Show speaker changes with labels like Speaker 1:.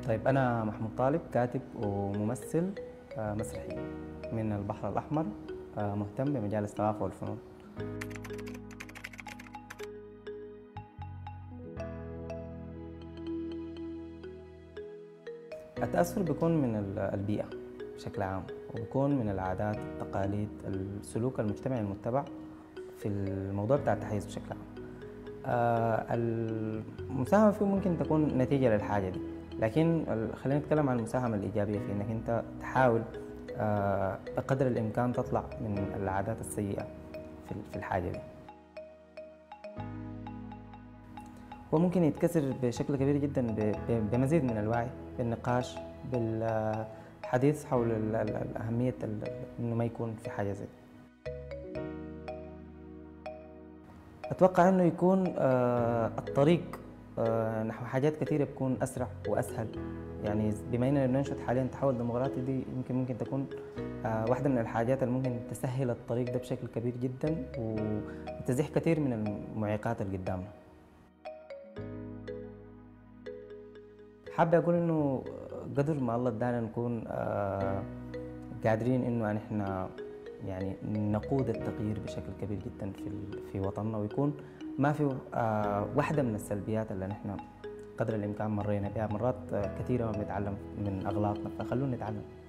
Speaker 1: طيب أنا محمود طالب كاتب وممثل آه، مسرحي من البحر الأحمر آه، مهتم بمجال الثقافة والفنون التأثر بيكون من ال- البيئة بشكل عام وبيكون من العادات التقاليد السلوك المجتمعي المتبع في الموضوع بتاع التحيز بشكل عام آه، المساهمة فيه ممكن تكون نتيجة للحاجة دي لكن ال- خلينا نتكلم عن المساهمة الإيجابية في إنك أنت تحاول آه، بقدر الإمكان تطلع من العادات السيئة في ال- في الحاجة دي وممكن يتكسر بشكل كبير جدا ب- ب- بمزيد من الوعي بالنقاش بالحديث حول ال- ال- ال- أهمية ال- إنه ما يكون في حاجة زي دي. أتوقع إنه يكون آه، الطريق آه، نحو حاجات كثيرة بيكون أسرع وأسهل يعني بما إننا بننشد حاليا تحول ديمقراطي دي يمكن ممكن تكون آه، واحدة من الحاجات اللي ممكن تسهل الطريق ده بشكل كبير جدا وتزيح كثير من المعيقات اللي قدامنا حابة أقول إنه قدر ما الله ادانا نكون آه، قادرين إنه أن إحنا يعني نقود التغيير بشكل كبير جدا في ال- في وطننا ويكون ما في آه، واحدة من السلبيات اللي نحن قدر الإمكان مرينا بها مرات آه، كثيرة ما بنتعلم من أغلاطنا فخلونا نتعلم